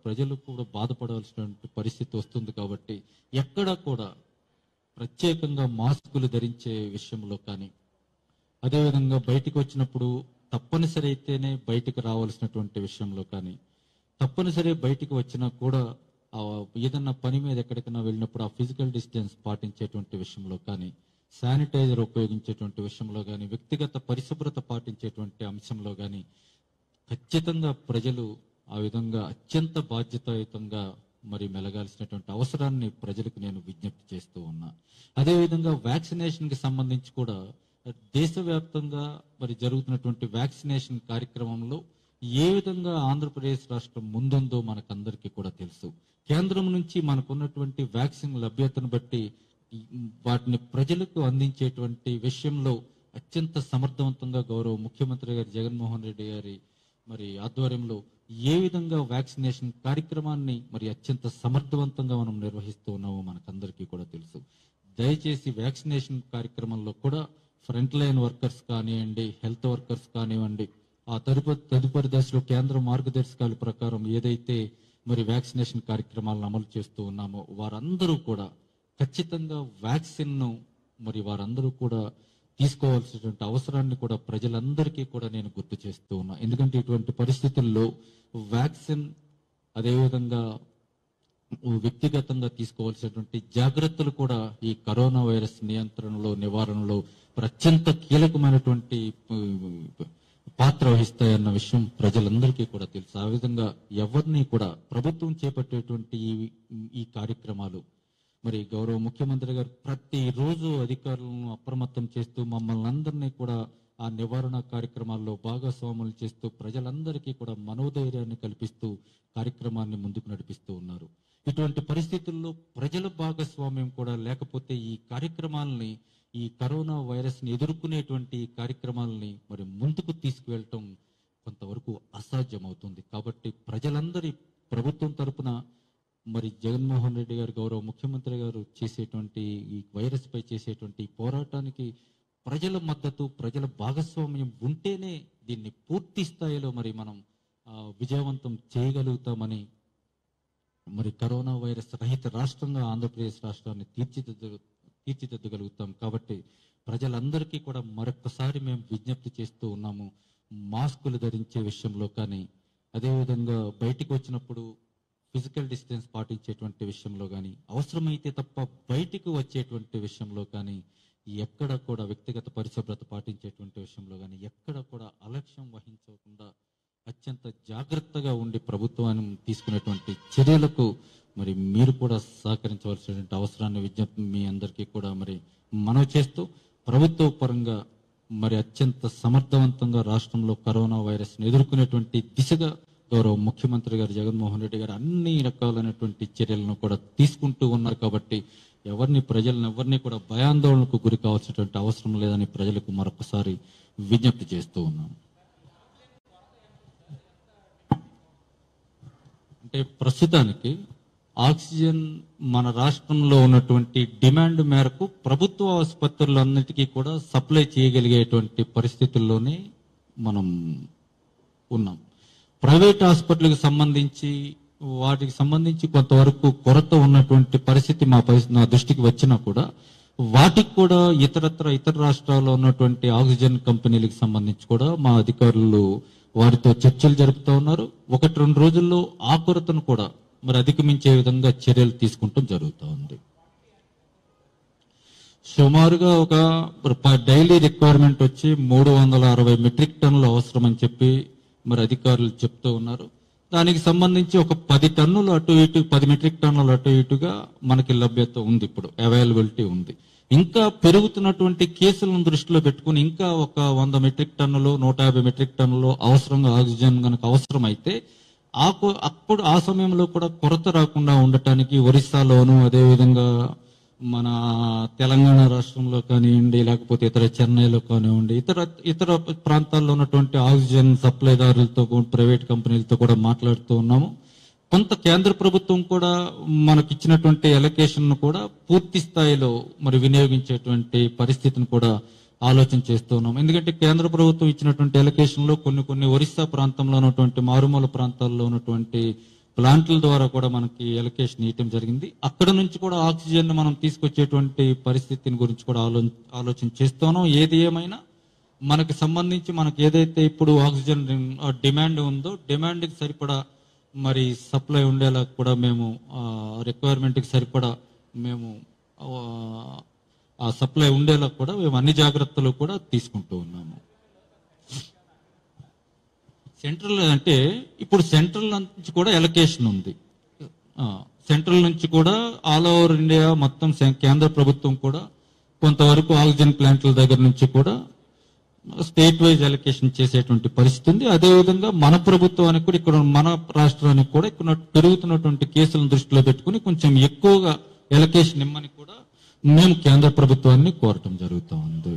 ప్రజలు కూడా బాధపడవలసినటువంటి పరిస్థితి వస్తుంది కాబట్టి ఎక్కడ కూడా ప్రత్యేకంగా మాస్కులు ధరించే విషయంలో కానీ అదేవిధంగా బయటికి వచ్చినప్పుడు తప్పనిసరి అయితేనే బయటికి రావాల్సినటువంటి విషయంలో కానీ తప్పనిసరి బయటికి వచ్చినా కూడా ఆ ఏదన్నా పని మీద ఎక్కడికైనా వెళ్ళినప్పుడు ఆ ఫిజికల్ డిస్టెన్స్ పాటించేటువంటి విషయంలో కానీ శానిటైజర్ ఉపయోగించేటువంటి విషయంలో కానీ వ్యక్తిగత పరిశుభ్రత పాటించేటువంటి అంశంలో కానీ ఖచ్చితంగా ప్రజలు ఆ విధంగా అత్యంత బాధ్యతాయుతంగా మరి మెలగాల్సినటువంటి అవసరాన్ని ప్రజలకు నేను విజ్ఞప్తి చేస్తూ ఉన్నా అదేవిధంగా వ్యాక్సినేషన్ కి సంబంధించి కూడా దేశవ్యాప్తంగా మరి జరుగుతున్నటువంటి వ్యాక్సినేషన్ కార్యక్రమంలో ఏ విధంగా ఆంధ్రప్రదేశ్ రాష్ట్రం ముందుందో మనకందరికీ కూడా తెలుసు కేంద్రం నుంచి మనకున్నటువంటి వ్యాక్సిన్ లభ్యతను బట్టి ఈ వాటిని ప్రజలకు అందించేటువంటి విషయంలో అత్యంత సమర్థవంతంగా గౌరవ ముఖ్యమంత్రి గారి జగన్మోహన్ రెడ్డి గారి మరి ఆధ్వర్యంలో ఏ విధంగా వ్యాక్సినేషన్ కార్యక్రమాన్ని మరి అత్యంత సమర్థవంతంగా మనం నిర్వహిస్తూ ఉన్నామో మనకందరికీ కూడా తెలుసు దయచేసి వ్యాక్సినేషన్ కార్యక్రమంలో కూడా ఫ్రంట్ లైన్ వర్కర్స్ కానివ్వండి హెల్త్ వర్కర్స్ కానివ్వండి ఆ తదుపరి తదుపరి దశలో కేంద్ర మార్గదర్శకాల ప్రకారం ఏదైతే మరి వ్యాక్సినేషన్ కార్యక్రమాలను అమలు చేస్తూ ఉన్నామో వారందరూ కూడా ఖచ్చితంగా వ్యాక్సిన్ ను మరి వారందరూ కూడా తీసుకోవాల్సినటువంటి అవసరాన్ని కూడా ప్రజలందరికీ కూడా నేను గుర్తు చేస్తూ ఉన్నా ఎందుకంటే ఇటువంటి పరిస్థితుల్లో వ్యాక్సిన్ అదేవిధంగా వ్యక్తిగతంగా తీసుకోవాల్సినటువంటి జాగ్రత్తలు కూడా ఈ కరోనా వైరస్ నియంత్రణలో నివారణలో మరి అత్యంత కీలకమైనటువంటి ఉ, పాత్ర వహిస్తాయన్న విషయం ప్రజలందరికీ కూడా తెలుసు ఆ విధంగా ఎవరిని కూడా ప్రభుత్వం చేపట్టేటువంటి ఈ ఈ కార్యక్రమాలు మరి గౌరవ ముఖ్యమంత్రి గారు ప్రతిరోజు అధికారులను అప్రమత్తం చేస్తూ మమ్మల్ని అందరినీ కూడా ఆ నివారణ కార్యక్రమాల్లో భాగస్వాములు చేస్తూ ప్రజలందరికీ కూడా మనోధైర్యాన్ని కల్పిస్తూ కార్యక్రమాన్ని ముందుకు నడిపిస్తూ ఉన్నారు ఇటువంటి పరిస్థితుల్లో ప్రజల భాగస్వామ్యం కూడా లేకపోతే ఈ కార్యక్రమాలని ఈ కరోనా వైరస్ ని ఎదుర్కొనేటువంటి ఈ కార్యక్రమాలని మరి ముందుకు తీసుకువెళ్ళటం కొంతవరకు అసాధ్యం అవుతుంది కాబట్టి ప్రజలందరి ప్రభుత్వం తరపున మరి జగన్మోహన్ రెడ్డి గారు గౌరవ ముఖ్యమంత్రి గారు చేసేటువంటి ఈ వైరస్ పై చేసేటువంటి ఈ పోరాటానికి ప్రజల మద్దతు ప్రజల భాగస్వామ్యం ఉంటేనే దీన్ని పూర్తి స్థాయిలో మరి మనం ఆ, విజయవంతం చేయగలుగుతామని మరి కరోనా వైరస్ రహిత రాష్ట్రంగా ఆంధ్రప్రదేశ్ రాష్ట్రాన్ని తీర్చిదిద్ద తీర్చిదిద్దగలుగుతాం కాబట్టి ప్రజలందరికీ కూడా మరొకసారి మేము విజ్ఞప్తి చేస్తూ ఉన్నాము మాస్కులు ధరించే విషయంలో కానీ అదేవిధంగా బయటికి వచ్చినప్పుడు ఫిజికల్ డిస్టెన్స్ పాటించేటువంటి విషయంలో కానీ అవసరమైతే తప్ప బయటికి వచ్చేటువంటి విషయంలో కానీ ఎక్కడ కూడా వ్యక్తిగత పరిశుభ్రత పాటించేటువంటి విషయంలో కానీ ఎక్కడ కూడా అలక్ష్యం వహించకుండా అత్యంత జాగ్రత్తగా ఉండి ప్రభుత్వాన్ని తీసుకునేటువంటి చర్యలకు మరి మీరు కూడా సహకరించవలసినటువంటి అవసరాన్ని విజ్ఞప్తి మీ అందరికీ కూడా మరి మనవి చేస్తూ ప్రభుత్వ పరంగా మరి అత్యంత సమర్థవంతంగా రాష్ట్రంలో కరోనా వైరస్ ని ఎదుర్కొనేటువంటి దిశగా గౌరవ ముఖ్యమంత్రి గారు జగన్మోహన్ రెడ్డి గారు అన్ని రకాలైనటువంటి చర్యలను కూడా తీసుకుంటూ ఉన్నారు కాబట్టి ఎవరిని ప్రజలను ఎవరిని కూడా భయాందోళనకు గురి కావాల్సినటువంటి అవసరం లేదని ప్రజలకు మరొకసారి విజ్ఞప్తి చేస్తూ ఉన్నాను అంటే ప్రస్తుతానికి ఆక్సిజన్ మన రాష్ట్రంలో ఉన్నటువంటి డిమాండ్ మేరకు ప్రభుత్వ ఆసుపత్రులన్నిటికీ కూడా సప్లై చేయగలిగేటువంటి పరిస్థితుల్లోనే మనం ఉన్నాం ప్రైవేట్ హాస్పిటల్కి సంబంధించి వాటికి సంబంధించి కొంతవరకు కొరత ఉన్నటువంటి పరిస్థితి మా పరిస్థితి నా దృష్టికి వచ్చినా కూడా వాటికి కూడా ఇతరత్ర ఇతర రాష్ట్రాల్లో ఉన్నటువంటి ఆక్సిజన్ కంపెనీలకు సంబంధించి కూడా మా అధికారులు వారితో చర్చలు జరుపుతూ ఉన్నారు ఒకటి రెండు రోజుల్లో ఆ కొరతను కూడా మరి అధిగమించే విధంగా చర్యలు తీసుకుంటాం జరుగుతూ ఉంది సుమారుగా ఒక డైలీ రిక్వైర్మెంట్ వచ్చి మూడు వందల అరవై మెట్రిక్ టన్నులు అవసరం అని చెప్పి మరి అధికారులు చెప్తూ ఉన్నారు దానికి సంబంధించి ఒక పది టన్నులు అటు ఇటు పది మెట్రిక్ టన్నులు అటు ఇటుగా మనకి లభ్యత ఉంది ఇప్పుడు అవైలబిలిటీ ఉంది ఇంకా పెరుగుతున్నటువంటి కేసులను దృష్టిలో పెట్టుకుని ఇంకా ఒక వంద మెట్రిక్ టన్నులు నూట యాభై మెట్రిక్ టన్నులు అవసరంగా ఆక్సిజన్ కనుక అవసరమైతే ఆ కొ- అప్పుడు ఆ సమయంలో కూడా కొరత రాకుండా ఉండటానికి ఒరిస్సాలోను అదేవిధంగా మన తెలంగాణ రాష్ట్రంలో కానివ్వండి లేకపోతే ఇతర చెన్నైలో కానివ్వండి ఇతర ఇతర ప్రాంతాల్లో ఉన్నటువంటి ఆక్సిజన్ సప్లైదారులతో కూడా, ప్రైవేట్ కంపెనీలతో కూడా మాట్లాడుతూ ఉన్నాము కొంత కేంద్ర ప్రభుత్వం కూడా మనకిచ్చినటువంటి ఎలకేషన్ ను కూడా పూర్తి స్థాయిలో మరి వినియోగించేటువంటి పరిస్థితిని కూడా ఆలోచన చేస్తూ ఉన్నాం ఎందుకంటే కేంద్ర ప్రభుత్వం ఇచ్చినటువంటి ఎలకేషన్ లో కొన్ని కొన్ని ఒరిస్సా ప్రాంతంలో ఉన్నటువంటి మారుమూల ప్రాంతాల్లో ఉన్నటువంటి ప్లాంట్ల ద్వారా కూడా మనకి ఎలకేషన్ ఇవ్వటం జరిగింది అక్కడ నుంచి కూడా ఆక్సిజన్ మనం తీసుకొచ్చేటువంటి పరిస్థితిని గురించి కూడా ఆలో ఆలోచన చేస్తున్నాం ఏది ఏమైనా మనకి సంబంధించి మనకి ఏదైతే ఇప్పుడు ఆక్సిజన్ డిమాండ్ ఉందో డిమాండ్కి సరిపడా మరి సప్లై ఉండేలా కూడా మేము రిక్వైర్మెంట్కి సరిపడా మేము ఆ, ఆ సప్లై ఉండేలా కూడా మేము అన్ని జాగ్రత్తలు కూడా తీసుకుంటూ ఉన్నాము సెంట్రల్ అంటే ఇప్పుడు సెంట్రల్ నుంచి కూడా ఎలకేషన్ ఉంది ఆ, సెంట్రల్ నుంచి కూడా ఆల్ ఓవర్ ఇండియా మొత్తం సెం- కేంద్ర ప్రభుత్వం కూడా కొంతవరకు ఆక్సిజన్ ప్లాంట్ల దగ్గర నుంచి కూడా స్టేట్ వైజ్ ఎలకేషన్ చేసేటువంటి పరిస్థితి ఉంది అదేవిధంగా మన ప్రభుత్వానికి కూడా ఇక్కడ మన రాష్ట్రానికి కూడా ఇక్కడ పెరుగుతున్నటువంటి కేసులను దృష్టిలో పెట్టుకుని కొంచెం ఎక్కువగా ఎలకేషన్ ఇమ్మని కూడా మేము కేంద్ర ప్రభుత్వాన్ని కోరటం జరుగుతూ ఉంది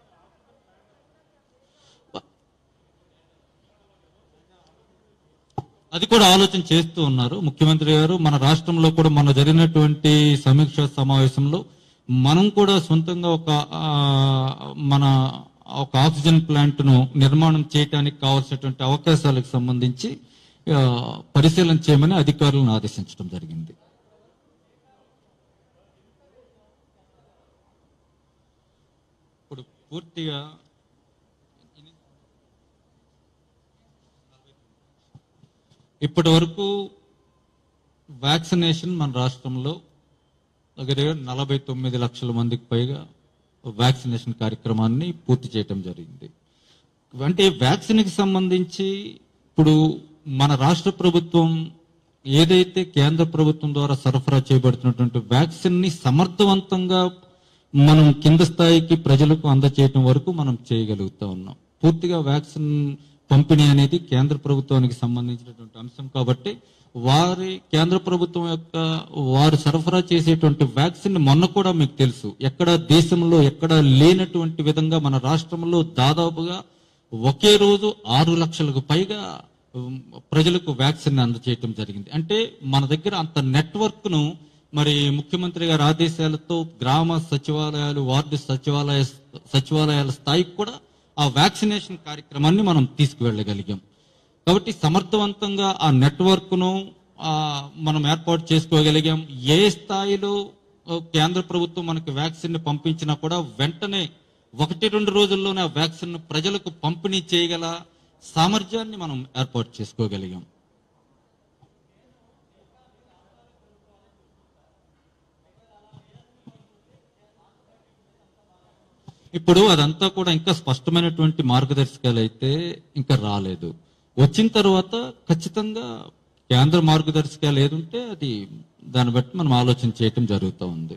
అది కూడా ఆలోచన చేస్తూ ఉన్నారు ముఖ్యమంత్రి గారు మన రాష్ట్రంలో కూడా మన జరిగినటువంటి సమీక్ష సమావేశంలో మనం కూడా సొంతంగా ఒక ఆ, మన ఒక ఆక్సిజన్ ప్లాంట్ ను నిర్మాణం చేయడానికి కావాల్సినటువంటి అవకాశాలకు సంబంధించి ఆ, పరిశీలన చేయమని అధికారులను ఆదేశించడం జరిగింది ఇప్పుడు పూర్తిగా ఇప్పటి వరకు వ్యాక్సినేషన్ మన రాష్ట్రంలో దగ్గర నలభై తొమ్మిది లక్షల మందికి పైగా వ్యాక్సినేషన్ కార్యక్రమాన్ని పూర్తి చేయటం జరిగింది అంటే వ్యాక్సిన్కి సంబంధించి ఇప్పుడు మన రాష్ట్ర ప్రభుత్వం ఏదైతే కేంద్ర ప్రభుత్వం ద్వారా సరఫరా చేయబడుతున్నటువంటి వ్యాక్సిన్ ని సమర్థవంతంగా మనం కింద స్థాయికి ప్రజలకు అందచేయటం వరకు మనం చేయగలుగుతా ఉన్నాం పూర్తిగా వ్యాక్సిన్ పంపిణీ అనేది కేంద్ర ప్రభుత్వానికి సంబంధించినటువంటి అంశం కాబట్టి వారి కేంద్ర ప్రభుత్వం యొక్క వారు సరఫరా చేసేటువంటి వ్యాక్సిన్ మొన్న కూడా మీకు తెలుసు ఎక్కడ దేశంలో ఎక్కడ లేనటువంటి విధంగా మన రాష్ట్రంలో దాదాపుగా ఒకే రోజు ఆరు లక్షలకు పైగా ఉమ్, ప్రజలకు వ్యాక్సిన్ అందజేయటం జరిగింది అంటే మన దగ్గర అంత నెట్వర్క్ ను మరి ముఖ్యమంత్రి గారి ఆదేశాలతో గ్రామ సచివాలయాలు వార్డు సచివాలయ సచివాలయాల స్థాయికి కూడా ఆ వ్యాక్సినేషన్ కార్యక్రమాన్ని మనం తీసుకువెళ్ళగలిగాం కాబట్టి సమర్థవంతంగా ఆ నెట్వర్క్ ను ఆ, మనం ఏర్పాటు చేసుకోగలిగాం ఏ స్థాయిలో ఆ, కేంద్ర ప్రభుత్వం మనకి వ్యాక్సిన్ ని పంపించినా కూడా వెంటనే ఒకటి రెండు రోజుల్లోనే ఆ వ్యాక్సిన్ ను ప్రజలకు పంపిణీ చేయగల సామర్థ్యాన్ని మనం ఏర్పాటు చేసుకోగలిగాం ఇప్పుడు అదంతా కూడా ఇంకా స్పష్టమైనటువంటి మార్గదర్శకాలు అయితే ఇంకా రాలేదు వచ్చిన తర్వాత ఖచ్చితంగా కేంద్ర మార్గదర్శకాలు ఏదుంటే అది దాన్ని బట్టి మనం ఆలోచన చేయటం జరుగుతూ ఉంది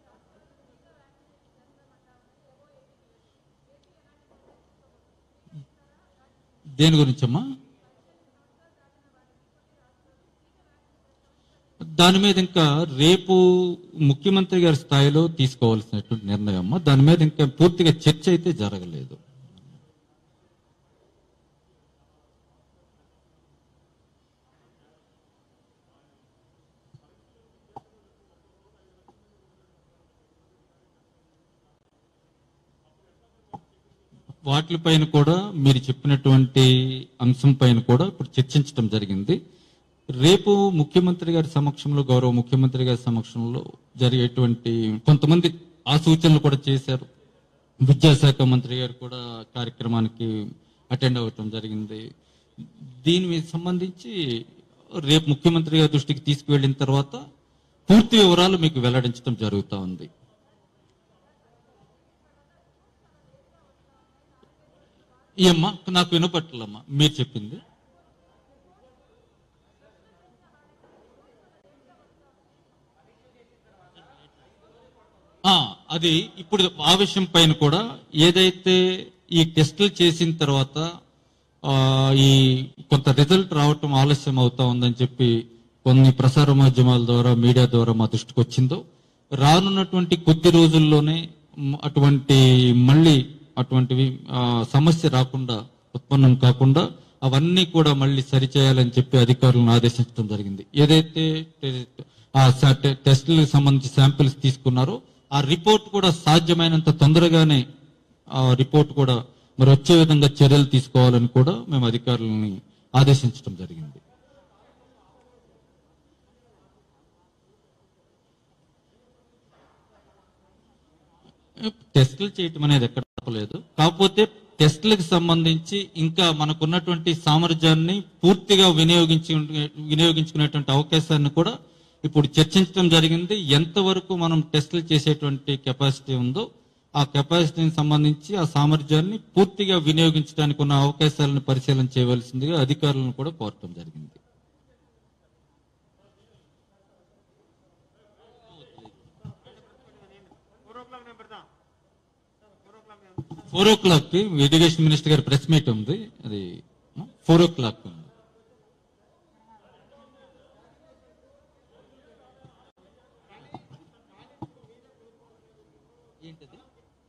దేని గురించమ్మా దాని మీద ఇంకా రేపు ముఖ్యమంత్రి గారి స్థాయిలో తీసుకోవాల్సినటువంటి నిర్ణయం అమ్మా దాని మీద ఇంకా పూర్తిగా చర్చ అయితే జరగలేదు వాటిపైన కూడా మీరు చెప్పినటువంటి అంశం పైన కూడా ఇప్పుడు చర్చించడం జరిగింది రేపు ముఖ్యమంత్రి గారి సమక్షంలో గౌరవ ముఖ్యమంత్రి గారి సమక్షంలో జరిగేటువంటి కొంతమంది ఆ సూచనలు కూడా చేశారు విద్యాశాఖ మంత్రి గారు కూడా కార్యక్రమానికి అటెండ్ అవ్వటం జరిగింది దీని మీద సంబంధించి రేపు ముఖ్యమంత్రి గారి దృష్టికి తీసుకువెళ్ళిన తర్వాత పూర్తి వివరాలు మీకు వెల్లడించడం జరుగుతూ ఉంది ఈ అమ్మ నాకు వినపట్లమ్మా మీరు చెప్పింది ఆ, అది ఇప్పుడు ఆ విషయం పైన కూడా ఏదైతే ఈ టెస్టులు చేసిన తర్వాత ఆ, ఈ కొంత రిజల్ట్ రావటం ఆలస్యం అవుతా ఉందని చెప్పి కొన్ని ప్రసార మాధ్యమాల ద్వారా మీడియా ద్వారా మా దృష్టికి వచ్చిందో రానున్నటువంటి కొద్ది రోజుల్లోనే మ్, అటువంటి మళ్ళీ అటువంటివి ఆ, సమస్య రాకుండా ఉత్పన్నం కాకుండా అవన్నీ కూడా మళ్ళీ సరిచేయాలని చెప్పి అధికారులను ఆదేశించడం జరిగింది ఏదైతే టె- ఆ స- టె- టెస్టులకు సంబంధించి శాంపిల్స్ తీసుకున్నారో ఆ రిపోర్ట్ కూడా సాధ్యమైనంత తొందరగానే ఆ రిపోర్ట్ కూడా మరి వచ్చే విధంగా చర్యలు తీసుకోవాలని కూడా మేము అధికారులని ఆదేశించడం జరిగింది టెస్టులు చేయటం అనేది ఎక్కడ తప్పలేదు కాకపోతే టెస్టులకు సంబంధించి ఇంకా మనకున్నటువంటి సామర్థ్యాన్ని పూర్తిగా వినియోగించి వినియోగించుకునేటువంటి అవకాశాన్ని కూడా ఇప్పుడు చర్చించడం జరిగింది ఎంతవరకు మనం టెస్టులు చేసేటువంటి కెపాసిటీ ఉందో ఆ కెపాసిటీకి సంబంధించి ఆ సామర్థ్యాన్ని పూర్తిగా వినియోగించడానికి ఉన్న అవకాశాలను పరిశీలన చేయవలసిందిగా అధికారులను కూడా కోరటం జరిగింది ఫోర్ ఓ క్లాక్ కి ఎడ్యుకేషన్ మినిస్టర్ గారి ప్రెస్ మీట్ ఉంది అది ఫోర్ ఓ క్లాక్ ఉంది ఏంటది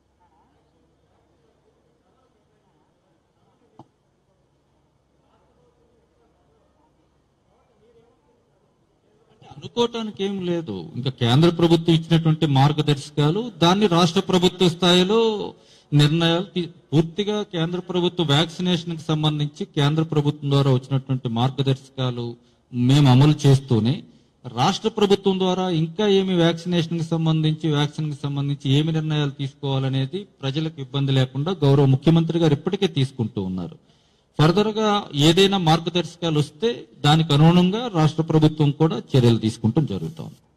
అనుకోవటానికి ఏం లేదు ఇంకా కేంద్ర ప్రభుత్వం ఇచ్చినటువంటి మార్గదర్శకాలు దాన్ని రాష్ట్ర ప్రభుత్వ స్థాయిలో నిర్ణయాలు తీ- పూర్తిగా కేంద్ర ప్రభుత్వ వ్యాక్సినేషన్ కి సంబంధించి కేంద్ర ప్రభుత్వం ద్వారా వచ్చినటువంటి మార్గదర్శకాలు మేము అమలు చేస్తూనే రాష్ట్ర ప్రభుత్వం ద్వారా ఇంకా ఏమి వ్యాక్సినేషన్ కి సంబంధించి వ్యాక్సిన్ కి సంబంధించి ఏమి నిర్ణయాలు తీసుకోవాలనేది ప్రజలకు ఇబ్బంది లేకుండా గౌరవ ముఖ్యమంత్రి గారు ఇప్పటికే తీసుకుంటూ ఉన్నారు ఫర్దర్ గా ఏదైనా మార్గదర్శకాలు వస్తే దానికి అనుగుణంగా రాష్ట్ర ప్రభుత్వం కూడా చర్యలు తీసుకుంటాం జరుగుతోంది